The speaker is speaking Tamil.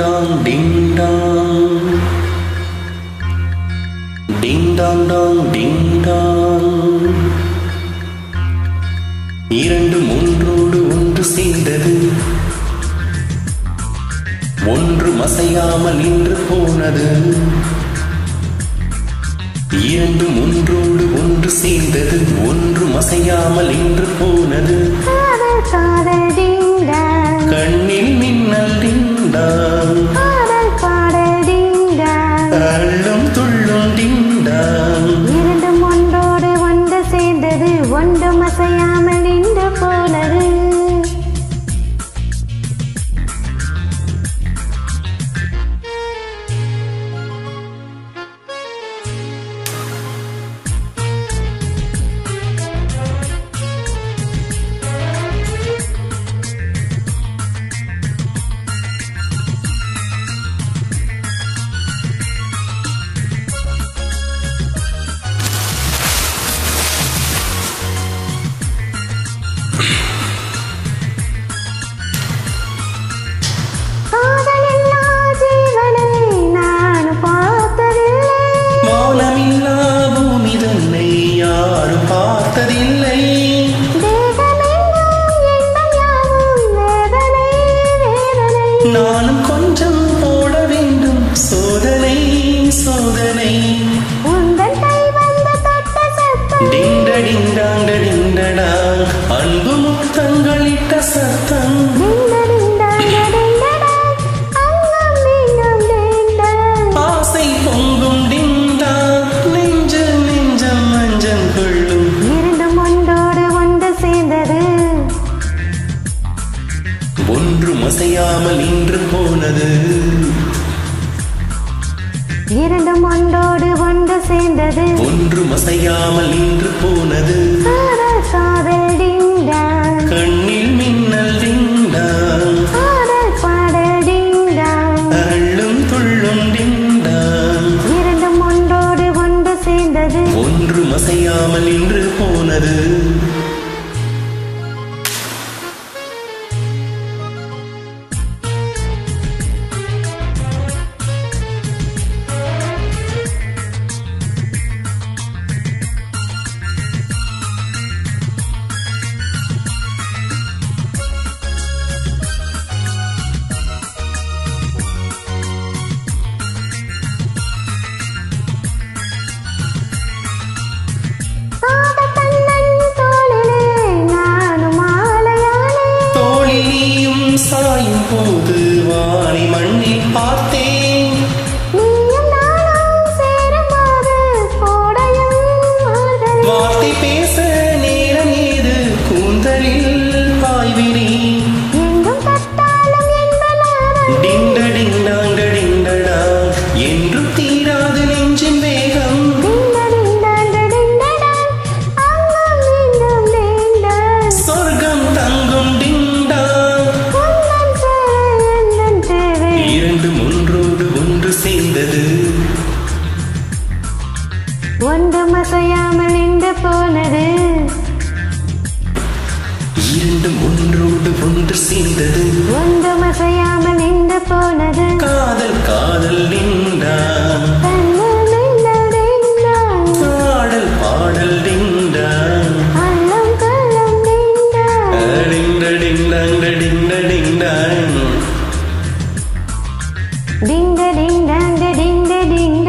டாங் டிங் டாங் டிங் டாங் டாங் டிங் டாங் இரண்டு ஒன்றோடு ஒன்று சேர்ந்தது ஒன்று மசையாமல் இன்று போனது இரண்டு ஒன்றோடு ஒன்று சேர்ந்தது ஒன்று மசையாமல் இன்று போனது காதல் காதல் டிங்டாங் கண்ணில் மின்னல் டிண்டாங் காதல் பாடல் டிங்டாங் அள்ளும் துள்ளும் டிண்டாங் இரண்டும் ஒன்றோடு ஒன்று சேர்ந்தது ஒன்று மசையாமல் நின்று போனது காதலில்லா ஜீவனை நான் பார்த்ததில்லை மௌனமில்லா பூமி தன்னை யாரும் பார்த்ததில்லை தேகமெங்கும் இன்பம் யாவும் வேதனை வேதனை நானும் கொஞ்சம் போட வேண்டும் சோதனை சோதனை உங்கள் கை வந்து தொட்ட சத்தம் டிண்ட டிண்டாண்ட டிண்டடா அன்பு முத்தங்களிட்ட சத்தம் டிண்டடிண்டாண்டடிண்டடா, அங்கம் இங்கும் டிண்டன். ஆசை பொங்கும் டிண்டா நெஞ்சு நெஞ்சம் மஞ்சள் கொள்ளும் இரண்டும் ஒன்றோடு ஒன்று சேர்ந்தது ஒன்று மசையாமல் இன்று போனது இரண்டும் ஒன்றோடு ஒன்று சேர்ந்தது ஒன்று மசையாமல் இன்று போனது காதல் காதல் டிண்டான் கண்ணில் மின்னல் டிண்டா காதல் பாடல் டிண்டான் அள்ளும் துள்ளும் டிண்டா இரண்டும் ஒன்றோடு ஒன்று சேர்ந்தது ஒன்று மசையாமல் இன்று போனது காதல் தன்னன் தோளிலே நானும் மாலையானே தோளில் நீயும் சாயும் போது வாணி மண்ணில் பார்த்தேன் நீயும் நானும் சேரும்போது கோடையும் மார்கழி வார்த்தை பேச நேரம் ஏது கூந்தலில் பாய்வினி எங்கும் கட்டாலும் என்பதான டிண்ட டிண்டாண்ட டிண்டடா என்றும் தீராது நெஞ்சின் வேகம் டிண்டடிண்டாண்டடிண்டடான், அங்கும் இங்கும் டிண்டான். சொர்க்கம் தங்கும் டிண்டா உந்தன் சேவை எந்தன் தேவை. இரண்டு ஒன்றோடு ஒன்று சேர்ந்தது ஒன்று மசையாமல் நின்று போனது இரண்டும் ஒன்றோடு ஒன்று சேர்ந்தது ஒன்று மசையாமல் நின்று போனது காதல் காதல் டிண்டா கண்ணில் மின்னல் டிண்டான், பாடல் பாடல் டிண்டா அல்லம் கல்லம் டிண்டான். டிண்ட டிண்டாண்ட டிண்ட டிண்டா டிங்க டிண்டாங்க டிங்க டிங்க